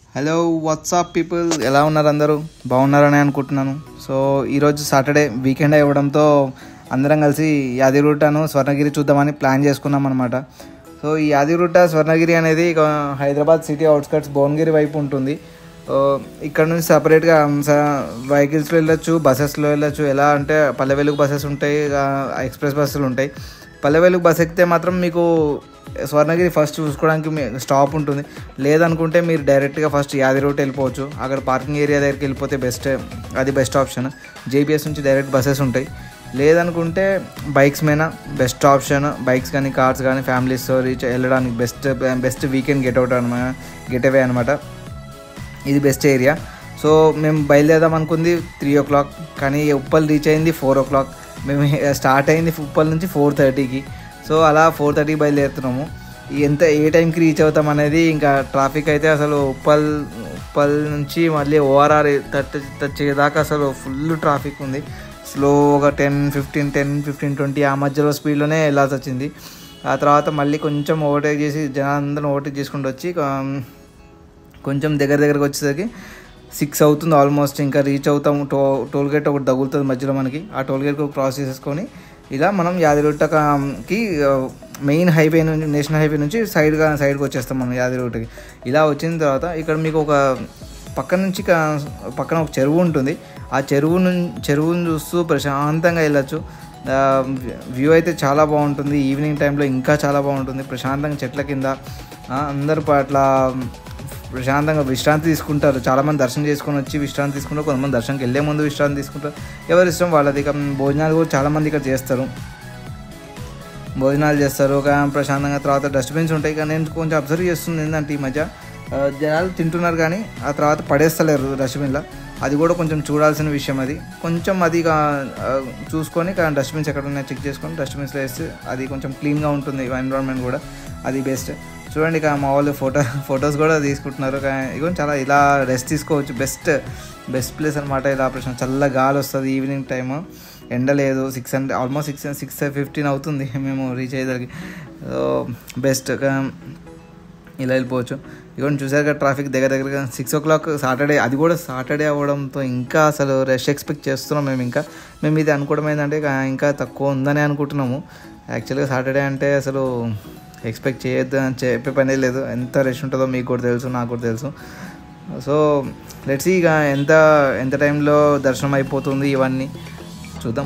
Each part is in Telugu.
హలో వాట్సాప్ పీపుల్ ఎలా ఉన్నారు అందరూ బాగున్నారని అనుకుంటున్నాను సో ఈరోజు సాటర్డే వీకెండ్ అవ్వడంతో అందరం కలిసి యాదిగుట్టను స్వర్ణగిరి చూద్దామని ప్లాన్ చేసుకున్నాం అనమాట సో ఈ యాదిగుట్ట స్వర్ణగిరి అనేది ఇక హైదరాబాద్ సిటీ అవుట్స్కట్స్ భువనగిరి వైపు ఉంటుంది సో ఇక్కడ నుంచి సపరేట్గా వెహికల్స్లో వెళ్ళొచ్చు బస్సెస్లో వెళ్ళొచ్చు ఎలా అంటే పల్లె వెలుగు బస్సెస్ ఉంటాయి ఇక ఎక్స్ప్రెస్ బస్సులు ఉంటాయి పల్లె వెలుగు బస్ ఎక్కితే మాత్రం మీకు స్వర్ణగిరి ఫస్ట్ చూసుకోవడానికి మీ స్టాప్ ఉంటుంది లేదనుకుంటే మీరు డైరెక్ట్గా ఫస్ట్ యాది రూట్ వెళ్ళిపోవచ్చు అక్కడ పార్కింగ్ ఏరియా దగ్గరికి వెళ్ళిపోతే బెస్ట్ అది బెస్ట్ ఆప్షన్ జేపీఎస్ నుంచి డైరెక్ట్ బస్సెస్ ఉంటాయి లేదనుకుంటే బైక్స్ మీద బెస్ట్ ఆప్షన్ బైక్స్ కానీ కార్స్ కానీ ఫ్యామిలీస్తో రీచ్ వెళ్ళడానికి best best weekend get out అనమాట గెట్ అవే అనమాట ఇది బెస్ట్ ఏరియా సో మేము బయలుదేరదాం అనుకుంది త్రీ ఓ క్లాక్ కానీ ఉప్పల్ రీచ్ అయింది ఫోర్ ఓ క్లాక్ మేము స్టార్ట్ అయింది ఉప్పల్ నుంచి ఫోర్ థర్టీకి సో అలా ఫోర్ థర్టీకి బయలుదేరుతున్నాము ఎంత ఏ టైంకి రీచ్ అవుతాం అనేది ఇంకా ట్రాఫిక్ అయితే అసలు ఉప్పల్ ఉప్పల్ నుంచి మళ్ళీ ఓఆర్ఆర్ టచ్ టచ్ దాకా అసలు ఫుల్ ట్రాఫిక్ ఉంది స్లోగా ten fifteen ten fifteen twenty ఆ మధ్యలో స్పీడ్లోనే వెళ్ళాల్సి వచ్చింది ఆ తర్వాత మళ్ళీ కొంచెం ఓవర్టేక్ చేసి జనాలందరం ఓవర్టేక్ చేసుకుంటూ వచ్చి కొంచెం దగ్గర దగ్గరకు వచ్చేసరికి సిక్స్ అవుతుంది ఆల్మోస్ట్ ఇంకా రీచ్ అవుతాము టో టోల్ గేట్ ఒకటి తగులుతుంది మధ్యలో మనకి ఆ టోల్ గేట్ క్రాస్ చేసేసుకొని ఇలా మనం యాదిరుట్టకి మెయిన్ హైవే నుంచి నేషనల్ హైవే నుంచి సైడ్గా సైడ్కి వచ్చేస్తాం మనం యాదిరుట్టకి ఇలా వచ్చిన తర్వాత ఇక్కడ మీకు ఒక పక్కన నుంచి పక్కన ఒక చెరువు ఉంటుంది ఆ చెరువు చెరువును చూస్తూ ప్రశాంతంగా వెళ్ళచ్చు వ్యూ అయితే చాలా బాగుంటుంది ఈవినింగ్ టైంలో ఇంకా చాలా బాగుంటుంది ప్రశాంతంగా చెట్ల కింద అందరూ అట్లా ప్రశాంతంగా విశ్రాంతి తీసుకుంటారు చాలామంది దర్శనం చేసుకొని వచ్చి విశ్రాంతి తీసుకుంటారు కొంతమంది దర్శనంకి వెళ్ళే ముందు విశ్రాంతి తీసుకుంటారు ఎవరి ఇష్టం వాళ్ళది ఇక భోజనాలు కూడా చాలామంది ఇక్కడ చేస్తారు భోజనాలు చేస్తారు ఒక ప్రశాంతంగా తర్వాత డస్ట్బిన్స్ ఉంటాయి కానీ నేను కొంచెం అబ్జర్వ్ చేస్తుంది ఏంటంటే ఈ మధ్య జనాలు తింటున్నారు కానీ ఆ తర్వాత పడేస్తలేరు డస్ట్బిన్లో అది కూడా కొంచెం చూడాల్సిన విషయం అది కొంచెం అది చూసుకొని డస్ట్బిన్స్ ఎక్కడ ఉన్నాయో చెక్ చేసుకొని డస్ట్బిన్స్లో వేస్తే అది కొంచెం క్లీన్గా ఉంటుంది ఎన్విరాన్మెంట్ కూడా అది బెస్ట్ చూడండి ఇక మా వాళ్ళు ఫోటో ఫొటోస్ కూడా తీసుకుంటున్నారు ఇక చాలా ఇలా రెస్ట్ తీసుకోవచ్చు బెస్ట్ బెస్ట్ ప్లేస్ అనమాట ఇలా ప్రశ్న చల్ల గాలి వస్తుంది ఈవినింగ్ టైము ఎండ లేదు six hundred almost six six fifteen అవుతుంది మేము రీచ్ అయ్యేదానికి బెస్ట్ ఇలా వెళ్ళిపోవచ్చు ఇవన్నీ చూసాక ట్రాఫిక్ దగ్గర దగ్గరగా సిక్స్ ఓ క్లాక్ సాటర్డే అది కూడా సాటర్డే అవ్వడంతో ఇంకా అసలు రష్ ఎక్స్పెక్ట్ చేస్తున్నాం మేము ఇంకా మేము ఇది అనుకోవడం ఏంటంటే ఇంకా తక్కువ ఉందని అనుకుంటున్నాము యాక్చువల్గా సాటర్డే అంటే అసలు ఎక్స్పెక్ట్ చేయొద్దు అని చెప్పే పనే లేదు ఎంత రష్ ఉంటుందో మీకు కూడా తెలుసు నాకు కూడా తెలుసు సో లెట్స్ ఇక ఎంత ఎంత టైంలో దర్శనం అయిపోతుంది ఇవన్నీ చూద్దాం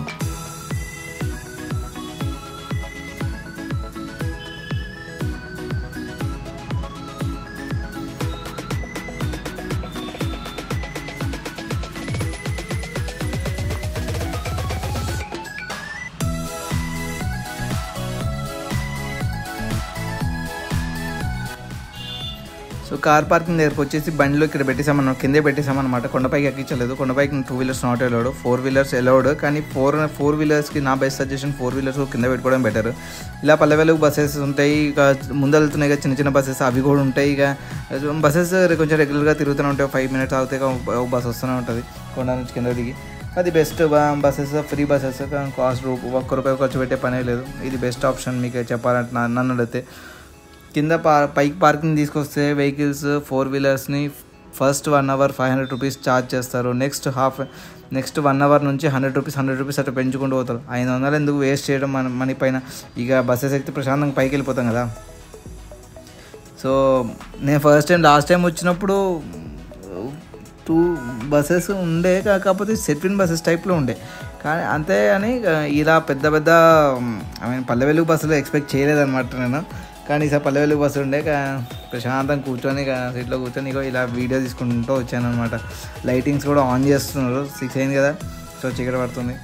సో కార్ పార్కింగ్ దగ్గరకు వచ్చేసి బండిలో ఇక్కడ పెట్టేసామన్నమాట కిందే పెట్టేసామన్నమాట కొండపైకి ఎక్కించలేదు కొండపైకి two wheelers not allowed four wheelers allowed కానీ ఫోర్ ఫోర్ వీలర్స్కి నా బెస్ట్ సజెషన్ ఫోర్ వీలర్స్ కింద పెట్టుకోవడం బెటర్ ఇలా పల్లె వెలుగు బస్సెస్ ఉంటాయి ఇక ముందు వెళ్తున్నాయి ఇక చిన్న చిన్న బస్సెస్ అవి కూడా ఉంటాయి ఇక బస్సెస్ కొంచెం రెగ్యులర్గా తిరుగుతూనే ఉంటాయి ఫైవ్ మినిట్స్ అవుతాయి ఒక బస్ వస్తూనే ఉంటుంది కొండ నుంచి కింద దిగి అది best buses free buses cost ఒక్క రూపాయి ఖర్చు పెట్టే పనే లేదు ఇది బెస్ట్ ఆప్షన్ మీకు చెప్పాలంటే నన్ను అడిగితే కింద పా పైకి పార్కింగ్ తీసుకొస్తే వెహికల్స్ ఫోర్ వీలర్స్ని first one hour five hundred rupees charge చేస్తారు next half next one hour నుంచి హండ్రెడ్ రూపీస్ హండ్రెడ్ రూపీస్ అట్లా పెంచుకుంటూ పోతారు ఐదు వందలు ఎందుకు వేస్ట్ చేయడం మన మనీ పైన ఇక బస్సెస్ ఎక్కితే ప్రశాంతంగా పైకి వెళ్ళిపోతాం కదా సో నేను ఫస్ట్ టైం లాస్ట్ టైం వచ్చినప్పుడు టూ బస్సెస్ ఉండే కాకపోతే సెట్విన్ బస్సెస్ టైప్లో ఉండే కానీ అంతే అని ఇలా పెద్ద పెద్ద ఐ మీన్ పల్లె వెలుగు బస్సులో ఎక్స్పెక్ట్ చేయలేదన్నమాట నేను కానీ ఈసారి పల్లె వెలుగు బస్సు ఉండే ప్రశాంతంగా కూర్చొని సీట్లో కూర్చొని ఇగో ఇలా వీడియో తీసుకుంటూ వచ్చాను అనమాట లైటింగ్స్ కూడా ఆన్ చేస్తున్నారు సిక్స్ అయింది కదా సో చీకటి పడుతుంది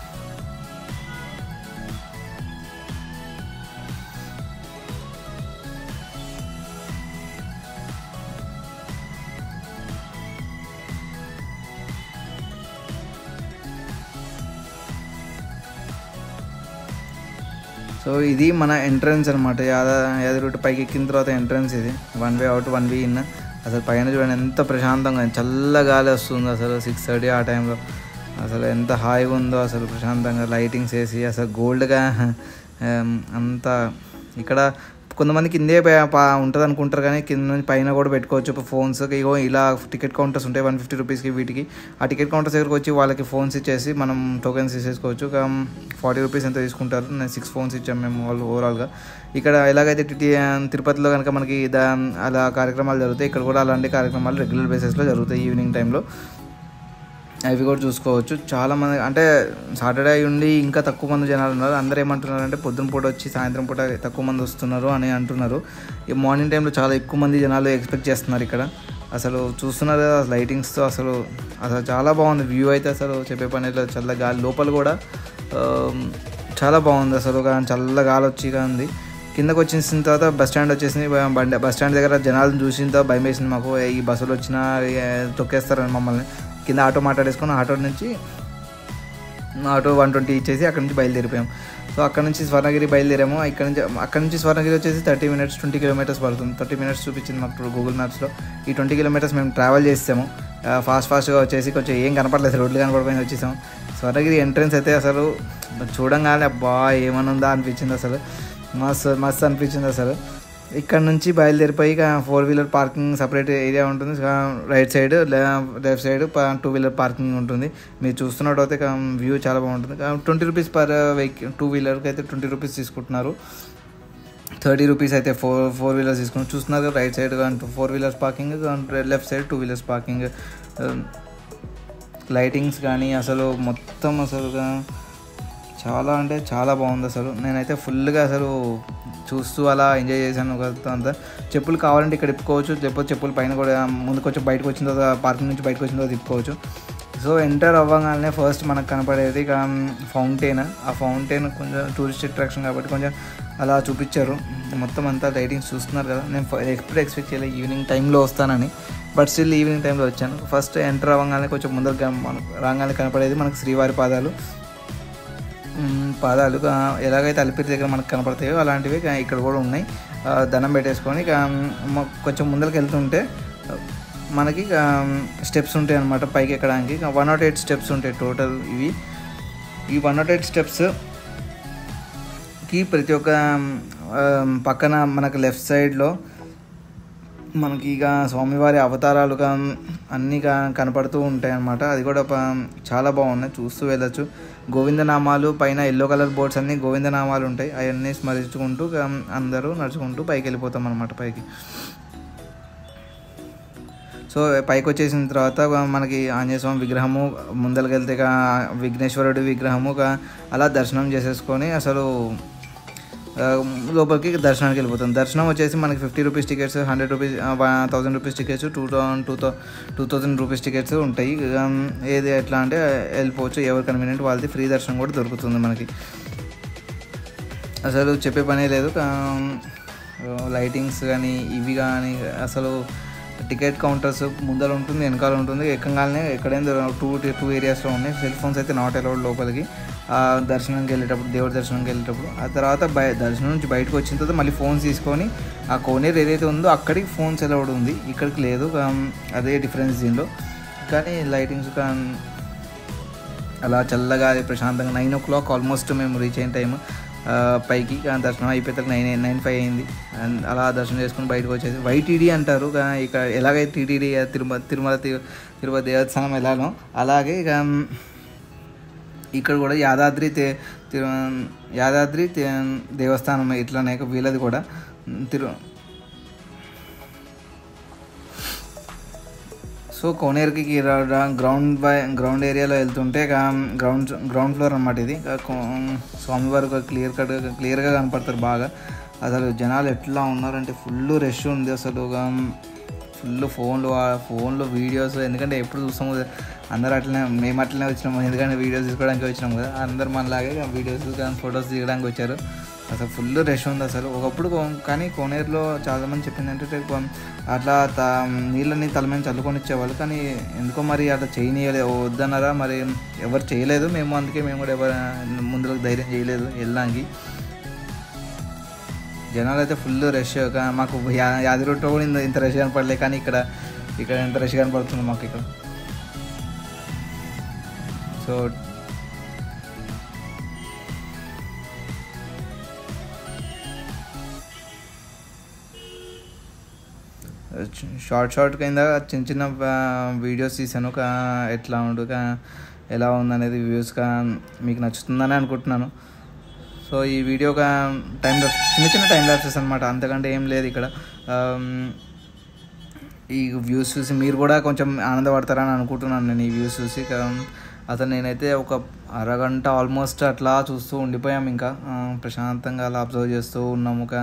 సో ఇది మన ఎంట్రన్స్ అనమాట యాద యాద రూట్ పైకి ఎక్కిన తర్వాత ఎంట్రన్స్ ఇది one way out one way in అసలు పైన చూడండి ఎంత ప్రశాంతంగా చల్ల గాలి వస్తుంది అసలు సిక్స్ థర్టీ ఆ టైంలో అసలు ఎంత హాయిగా ఉందో అసలు ప్రశాంతంగా లైటింగ్స్ వేసి అసలు గోల్డ్గా అంత ఇక్కడ కొంతమంది కిందే ఉంటుంది అనుకుంటారు కానీ కింద నుంచి పైన కూడా పెట్టుకోవచ్చు ఇప్పుడు ఫోన్స్ ఇగో ఇలా టికెట్ కౌంటర్స్ ఉంటాయి వన్ ఫిఫ్టీ రూపీస్కి వీటికి ఆ టికెట్ కౌంటర్స్ దగ్గరకు వచ్చి వాళ్ళకి ఫోన్స్ ఇచ్చేసి మనం టోకెన్స్ ఇచ్చేసుకోవచ్చు ఫార్టీ రూపీస్ ఎంత తీసుకుంటారు నేను సిక్స్ ఫోన్స్ ఇచ్చాము మేము వాళ్ళు ఓవరాల్గా ఇక్కడ ఎలాగైతే టిటి తిరుపతిలో కనుక మనకి దా అలా కార్యక్రమాలు జరుగుతాయి ఇక్కడ కూడా అలాంటి కార్యక్రమాలు రెగ్యులర్ బేసిస్లో జరుగుతాయి ఈవినింగ్ టైంలో అవి కూడా చూసుకోవచ్చు చాలా మంది అంటే సాటర్డే ఉండి ఇంకా తక్కువ మంది జనాలు ఉన్నారు అందరూ ఏమంటున్నారు అంటే పొద్దున పూట వచ్చి సాయంత్రం పూట తక్కువ మంది వస్తున్నారు అని అంటున్నారు ఈ మార్నింగ్ టైంలో చాలా ఎక్కువ మంది జనాలు ఎక్స్పెక్ట్ చేస్తున్నారు ఇక్కడ అసలు చూస్తున్నారు కదా లైటింగ్స్తో అసలు అసలు చాలా బాగుంది వ్యూ అయితే అసలు చెప్పే పని లేదు చల్ల గాలి లోపల కూడా ఆ, చాలా బాగుంది అసలు గా- చల్ల గాలి వచ్చి ఉంది కిందకు వచ్చిన తర్వాత బస్ స్టాండ్ వచ్చేసింది బ- బండి బస్ స్టాండ్ దగ్గర జనాలను చూసిన తర్వాత భయం వేసింది మాకు ఈ బస్సులు వచ్చినా ఏ, తొక్కేస్తారని మమ్మల్ని కింద ఆటో మాట్లాడేసుకొని ఆటో నుంచి ఆటో వన్ ట్వంటీ ఇచ్చేసి అక్కడ నుంచి బయలుదేరిపోయాం సో అక్కడ నుంచి స్వర్ణగిరి బయలుదేరాము ఇక్కడ నుంచి అక్కడ నుంచి స్వర్ణగిరి వచ్చేసి థర్టీ మినిట్స్ ట్వంటీ కిలోమీటర్స్ పడుతుంది థర్టీ మినిట్స్ చూపించింది మాకు గూగుల్ మ్యాప్స్లో ఈ ట్వంటీ కిలోమీటర్స్ మేము ట్రావెల్ చేసాము ఫాస్ట్ ఫాస్ట్గా వచ్చేసి కొంచెం ఏం కనపడలేదు రోడ్లు కనపడిపోయి వచ్చేసాం స్వర్ణగిరి ఎంట్రన్స్ అయితే అసలు చూడంగానే అబ్బా ఏమన్నా ఉందా అనిపించింది అసలు మస్తు మస్తు అనిపించింది అసలు ఇక్కడ నుంచి బయలుదేరిపోయి ఇక four wheeler parking separate area ఉంటుంది ఇక right side left side two wheeler parking ఉంటుంది మీరు చూస్తున్నట్టు అయితే వ్యూ చాలా బాగుంటుంది twenty rupees per vehicle two వీలర్కి అయితే ట్వంటీ రూపీస్ తీసుకుంటున్నారు థర్టీ రూపీస్ అయితే ఫోర్ ఫోర్ వీలర్స్ తీసుకుని చూస్తున్నారు కదా right side four wheelers parking left side two wheelers parking lightings కానీ అసలు మొత్తం అసలు చాలా అంటే చాలా బాగుంది అసలు నేనైతే ఫుల్గా అసలు చూస్తూ అలా ఎంజాయ్ చేశాను కదా అంతా చెప్పులు కావాలంటే ఇక్కడ తిప్పుకోవచ్చు లేకపోతే చెప్పులు పైన కూడా ముందుకు వచ్చి బయటకు వచ్చిన తర్వాత పార్కింగ్ నుంచి బయటకు వచ్చిన తర్వాత తిప్పుకోవచ్చు సో ఎంటర్ అవ్వగానే ఫస్ట్ మనకు కనపడేది ఇక ఫౌంటైన్ ఆ ఫౌంటైన్ కొంచెం టూరిస్ట్ అట్రాక్షన్ కాబట్టి కొంచెం అలా చూపించారు మొత్తం అంతా లైటింగ్స్ చూస్తున్నారు కదా నేను ఎప్పుడు ఎక్స్పెక్ట్ చేయలేదు ఈవినింగ్ టైంలో వస్తానని బట్ స్టిల్ ఈవినింగ్ టైంలో వచ్చాను ఫస్ట్ ఎంటర్ అవ్వగానే కొంచెం ముందర మనకు రాగానే కనపడేది మనకు శ్రీవారి పాదాలు మ్మ్, పాదాలు ఆ, ఎలాగైతే అలిపిరి దగ్గర మనకు కనపడతాయో అలాంటివి ఇక ఇక్కడ కూడా ఉన్నాయి ఆ, దండం పెట్టేసుకొని ఇక మ- కొంచెం ముందరికి వెళ్తుంటే ఆ, మనకి స్టెప్స్ ఉంటాయి అనమాట పైకి ఎక్కడానికి వన్ నాట్ ఎయిట్ స్టెప్స్ ఉంటాయి టోటల్ ఇవి ఈ వన్ నాట్ ఎయిట్ స్టెప్స్ కి ప్రతి ఒక్క ఆ, పక్కన మనకు లెఫ్ట్ సైడ్లో మనకి ఇక స్వామివారి అవతారాలుగా అన్నీ కా- కనపడుతూ ఉంటాయి అన్నమాట అది కూడా ప- చాలా బాగున్నాయి చూస్తూ వెళ్ళచ్చు గోవిందనామాలు పైన ఎల్లో కలర్ బోర్డ్స్ అన్నీ గోవిందనామాలు ఉంటాయి అవన్నీ స్మరించుకుంటూ ఇక అందరూ నడుచుకుంటూ పైకి వెళ్ళిపోతాం అనమాట పైకి సో పైకి వచ్చేసిన తర్వాత మనకి ఆంజనేయ స్వామి విగ్రహము ముందరికి వెళ్తే ఇక విఘ్నేశ్వరుడి విగ్రహము ఇక అలా దర్శనం చేసేసుకొని అసలు ఆ, లోపలికి దర్శనానికి వెళ్ళిపోతాం దర్శనం వచ్చేసి మనకి fifty rupees tickets hundred rupees thousand rupees tickets two thousand two thou two thousand rupees tickets ఉంటాయి ఉమ్, ఏది ఎట్లా అంటే వెళ్ళిపోవచ్చు ఎవరు కన్వీనియంట్ వాళ్ళది ఫ్రీ దర్శనం కూడా దొరుకుతుంది మనకి అసలు చెప్పే పనే లేదు లైటింగ్స్ కానీ ఇవి కానీ అసలు టికెట్ కౌంటర్స్ ముందర ఉంటుంది వెనకాల ఉంటుంది ఎక్కగానే ఎక్కడైనా టూ టూ ఏరియాస్లో ఉన్నాయి సెల్ ఫోన్స్ అయితే నాట్ అలౌడ్ లోపలికి ఆ దర్శనానికి వెళ్ళేటప్పుడు దేవుడి దర్శనానికి వెళ్ళేటప్పుడు ఆ తర్వాత బయ దర్శనం నుంచి బయటకు వచ్చిన తర్వాత మళ్ళీ ఫోన్స్ తీసుకొని ఆ కోనేరు ఏదైతే ఉందో అక్కడికి ఫోన్స్ అలౌడ్ ఉంది ఇక్కడికి లేదు ఉమ్, అదే డిఫరెన్స్ దీనిలో కానీ లైటింగ్స్ కానీ అలా చల్లగా ప్రశాంతంగా నైన్ ఓ క్లాక్ ఆల్మోస్ట్ మేము రీచ్ అయిన టైం పైకి ఆ దర్శనం అయిపోతే నైన్ నైన్ ఫైవ్ అయింది అండ్ అలా దర్శనం చేసుకుని బయటకు వచ్చేసి వైటీడీ అంటారు కా- ఇక ఎలాగైతే టీటీడీ తిరుమల తిరుమల తి- తిరుపతి దేవస్థానం ఎలానో అలాగే ఇక మ్, ఇక్కడ కూడా యాదాద్రి తే- తిరు యాదాద్రి తే- దేవస్థానం ఇట్లానే ఇక వీళ్ళది కూడా మ్, తిరు సో కోనేరుకి గ్రౌండ్ బై గ్రౌండ్ ఏరియాలో వెళ్తుంటే ఇక గ్రౌండ్ గ్రౌండ్ ఫ్లోర్ అనమాట ఇది ఇక కో- స్వామివారు క్లియర్ కట్ క్లియర్గా కనపడతారు బాగా అసలు జనాలు ఎట్లా ఉన్నారంటే ఫుల్ రష్ ఉంది అసలు ఫుల్ ఫోన్లు ఫోన్లో వీడియోస్ ఎందుకంటే ఎప్పుడు చూస్తాము కదా, అందరూ అట్లనే మేము అట్లనే వచ్చినాము ఎందుకంటే వీడియోస్ తీసుకోవడానికి వచ్చినాము కదా అందరు మనలాగే వీడియోస్ కానీ ఫొటోస్ తీయడానికి వచ్చారు అసలు ఫుల్ రష్ ఉంది అసలు ఒకప్పుడు కో- కానీ కోనేరులో చాలామంది చెప్పిందంటే రేపు అట్లా త నీళ్ళని తల మీద చల్లుకొని ఇచ్చేవాళ్ళు కానీ ఎందుకో మరి అట్లా చేయనీయలే వద్దన్నారా మరి ఎవరు చేయలేదు మేము అందుకే మేము కూడా ఎవరు ముందులకు ధైర్యం చేయలేదు వెళ్ళడానికి జనాలు అయితే ఫుల్ రష్ కా- మాకు యా- యాదగిరిగుట్ట కూడా ఇంత ఇంత రష్ కనపడలే కానీ ఇక్కడ ఇక్కడ ఎంత రష్ కనపడుతుంది మాకు ఇక్కడ సో షార్ట్ షార్ట్ కింద చిన్న చిన్న వీడియోస్ తీసాను ఒక ఎట్లా ఉండు ఒక ఎలా ఉందనేది వ్యూస్గా మీకు నచ్చుతుందని అనుకుంటున్నాను సో ఈ వీడియో ఒక టైం చిన్న చిన్న టైం ల్యాప్సెస్ అనమాట అంతకంటే ఏం లేదు ఇక్కడ ఆమ్, ఈ వ్యూస్ చూసి మీరు కూడా కొంచెం ఆనందపడతారని అనుకుంటున్నాను నేను ఈ వ్యూస్ చూసి కా- అసలు నేనైతే ఒక అరగంట ఆల్మోస్ట్ అట్లా చూస్తూ ఉండిపోయాం ఇంకా ఆ, ప్రశాంతంగా అలా అబ్జర్వ్ చేస్తూ ఉన్నాము ఒక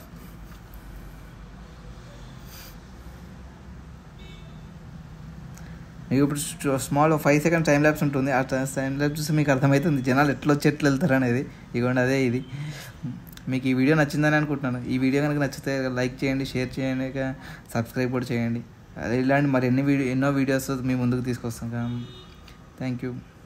మీకు ఇప్పుడు small five second time lapse ఉంటుంది ఆ టైం ల్యాబ్స్ చూసి మీకు అర్థమవుతుంది జనాలు ఎట్లా వచ్చి ఎట్లా వెళ్తారు అనేది ఇదిగోండి అదే ఇది మీకు ఈ వీడియో నచ్చిందని అనుకుంటున్నాను ఈ వీడియో కనుక నచ్చితే లైక్ చేయండి షేర్ చేయండి ఇక సబ్స్క్రైబ్ కూడా చేయండి అదే ఇలాంటి మరి ఎన్ని వీడియో ఎన్నో వీడియోస్ మీ ముందుకు తీసుకొస్తాం థ్యాంక్ యూ